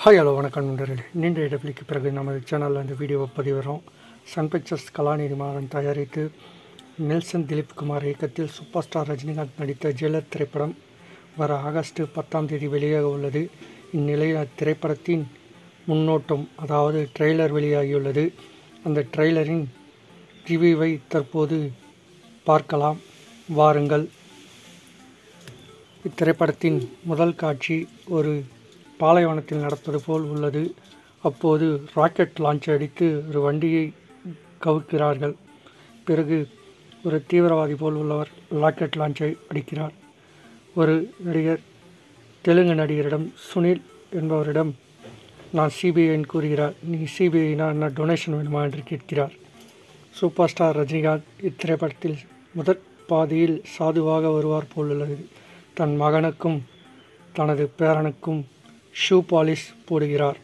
hi hello வணக்கம் நண்பர்களே நீண்ட இடைவெளிக்கு பிறகு நமது சேனலில் இந்த வீடியோவை பதிவிடுறோம் சன் பிக்சர்ஸ் கலாநிதி மாறன் தயாரித்து நெல்சன் திலீப் குமார் இயக்கத்தில் சூப்பர் ஸ்டார் ரஜினிகாந்த் நடித்த ஜெயலர் திரைப்படம் வர ஆகஸ்ட் பத்தாம் தேதி வெளியாக உள்ளது இந்நிலையில் அத்திரைப்படத்தின் முன்னோட்டம் அதாவது ட்ரெய்லர் வெளியாகியுள்ளது அந்த ட்ரெய்லரின் ரிவ்யூவை தற்போது பார்க்கலாம் வாருங்கள் இத்திரைப்படத்தின் முதல் காட்சி ஒரு பாலைவனத்தில் நடப்பது போல் உள்ளது அப்போது ராக்கெட் லான்ச் அடித்து ஒரு வண்டியை கவுக்கிறார்கள் பிறகு ஒரு தீவிரவாதி போல் உள்ளவர் ராக்கெட் லான்ச்சை அடிக்கிறார் ஒரு நடிகர் தெலுங்கு நடிகரிடம் சுனில் என்பவரிடம் நான் சிபிஐன்னு கூறுகிறார் நீ சிபிஐனா என்ன டொனேஷன் வேணுமா என்று கேட்கிறார் சூப்பர் ஸ்டார் ரஜினிகாந்த் இத்திரைப்படத்தில் முதற் பாதியில் சாதுவாக வருவார் போல் உள்ளது தன் மகனுக்கும் தனது பேரனுக்கும் ஷூ பாலிஷ் போடுகிறார்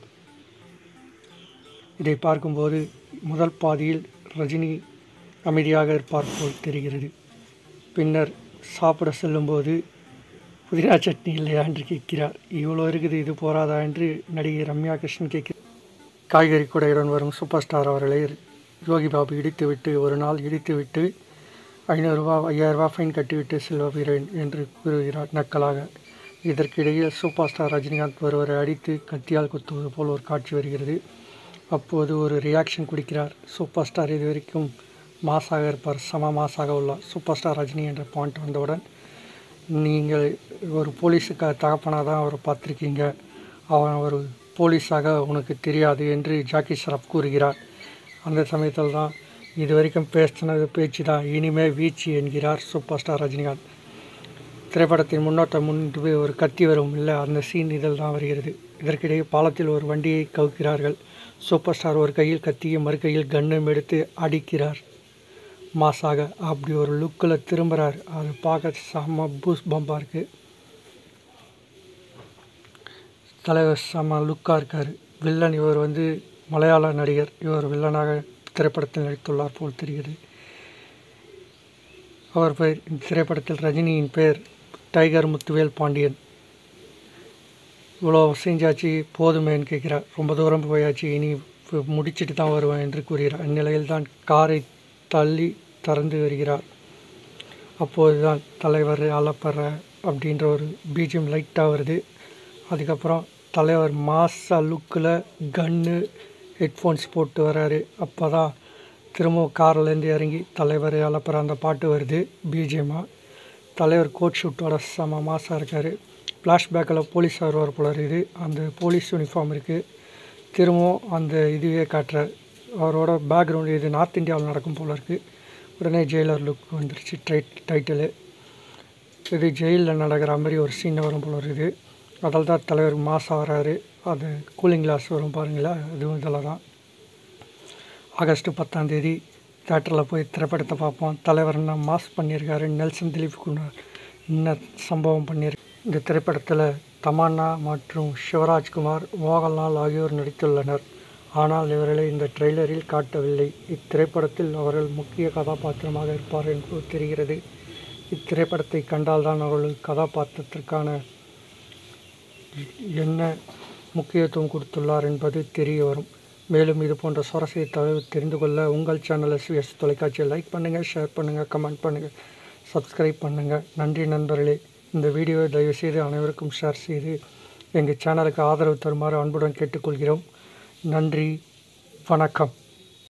இதை பார்க்கும்போது முதல் பாதியில் ரஜினி அமைதியாக இருப்பார் போல் தெரிகிறது பின்னர் சாப்பிட செல்லும்போது புதினா சட்னி இல்லையா என்று கேட்கிறார் இவ்வளோ இருக்குது இது போராதா என்று நடிகை ரம்யா கிருஷ்ணன் கேட்கிறார் காய்கறி கூடையுடன் வரும் சூப்பர் ஸ்டார் அவர்களை யோகி பாபு இடித்துவிட்டு ஒரு நாள் இடித்துவிட்டு ஐநூறுரூவா ஐயாயிரரூபா ஃபைன் கட்டிவிட்டு செல்வகிறேன் என்று கூறுகிறார் நக்கலாக இதற்கிடையில் சூப்பர் ஸ்டார் ரஜினிகாந்த் ஒருவரை அடித்து கத்தியால் குத்துவது போல் ஒரு காட்சி வருகிறது அப்போது ஒரு ரியாக்ஷன் கொடுக்கிறார் சூப்பர் ஸ்டார் இது வரைக்கும் மாசாக இருப்பார் சம மாசாக உள்ளார் சூப்பர் ஸ்டார் ரஜினி என்ற பாயிண்ட் வந்தவுடன் நீங்கள் ஒரு போலீஸுக்கு தகப்பனாக தான் அவரை பார்த்துருக்கீங்க அவன் ஒரு போலீஸாக உனக்கு தெரியாது என்று ஜாக்கி ஷரப் கூறுகிறார் அந்த சமயத்தில் தான் இது வரைக்கும் பேசினது பேச்சு தான் இனிமே வீச்சு என்கிறார் சூப்பர் ஸ்டார் ரஜினிகாந்த் திரைப்படத்தின் முன்னோட்டம் முன்பு ஒரு கத்தி வரும் இல்லை அந்த சீன் இதில் தான் வருகிறது இதற்கிடையே பாலத்தில் ஒரு வண்டியை கவுக்கிறார்கள் சூப்பர் ஸ்டார் ஒரு கையில் கத்தியும் மறு கையில் கன்னும் எடுத்து அடிக்கிறார் மாசாக அப்படி ஒரு லுக்கில் திரும்புகிறார் அது பார்க்க செம்ம பூஸ் பம்பாக இருக்குது தலைவர் செம்ம லுக்காக இருக்கார் வில்லன் இவர் வந்து மலையாள நடிகர் இவர் வில்லனாக திரைப்படத்தில் நடித்துள்ளார் போல் தெரிகிறது அவர் பெயர் இந்த திரைப்படத்தில் ரஜினியின் பெயர் டைகர் முத்துவேல் பாண்டியன் இவ்வளோ செஞ்சாச்சு போதுமேன்னு கேட்கிறார் ரொம்ப தூரம் போயாச்சு இனி முடிச்சிட்டு தான் வருவேன் என்று கூறுகிறார் இந்நிலையில் தான் காரை தள்ளி திறந்து வருகிறார் அப்போது தான் தலைவர் அலப்பற அப்படின்ற ஒரு பீஜம் லைட்டாக வருது அதுக்கப்புறம் தலைவர் மாச லுக்கில் கன்னு ஹெட்ஃபோன்ஸ் போட்டு வராரு அப்போ தான் திரும்பவும் கார்லேருந்து இறங்கி தலைவர் அலப்புற அந்த பாட்டு வருது பிஜிஎம்மாக தலைவர் கோட் ஷூட்டோட செம மாசாக இருக்கார் ஃப்ளாஷ்பேக்கில் போலீஸ் வருவார் போல இருக்குது அந்த போலீஸ் யூனிஃபார்ம் இருக்குது திரும்பவும் அந்த இதுவே காட்டுற அவரோட பேக்ரவுண்டு இது நார்த் இந்தியாவில் நடக்கும் போல இருக்குது உடனே ஜெயிலர் லுக் வந்துருச்சு டைட் டைட்டிலு இது ஜெயிலில் நடக்கிற மாதிரி ஒரு சீன் வரும் போல இருக்குது அதில் தான் தலைவர் மாதம் வராரு அது கூலிங் கிளாஸ் வரும் பாருங்களேன் அதுவும் இதில் தான் ஆகஸ்ட் பத்தாம் தேதி தேட்டரில் போய் திரைப்படத்தை பார்ப்போம் தலைவர் என்ன மாஸ் பண்ணியிருக்காரு நெல்சன் திலீப் குமார் என்ன சம்பவம் பண்ணியிருக்கு இந்த திரைப்படத்தில் தமன்னா மற்றும் சிவராஜ்குமார் மோகன்லால் ஆகியோர் நடித்துள்ளனர் ஆனால் இவர்களை இந்த ட்ரெய்லரில் காட்டவில்லை இத்திரைப்படத்தில் அவர்கள் முக்கிய கதாபாத்திரமாக இருப்பார் என்று தெரிகிறது இத்திரைப்படத்தை கண்டால்தான் அவர்கள் கதாபாத்திரத்திற்கான என்ன முக்கியத்துவம் கொடுத்துள்ளார் என்பது தெரிய வரும் மேலும் இது போன்ற சுவாரஸ்ய தகவல் தெரிந்து கொள்ள உங்கள் சேனல் எஸ்விஎஸ் தொலைக்காட்சியை லைக் பண்ணுங்கள் ஷேர் பண்ணுங்கள் கமெண்ட் பண்ணுங்கள் சப்ஸ்கிரைப் பண்ணுங்கள் நன்றி நண்பர்களே இந்த வீடியோவை தயவுசெய்து அனைவருக்கும் ஷேர் செய்து எங்கள் சேனலுக்கு ஆதரவு தருமாறு அன்புடன் கேட்டுக்கொள்கிறோம் நன்றி வணக்கம்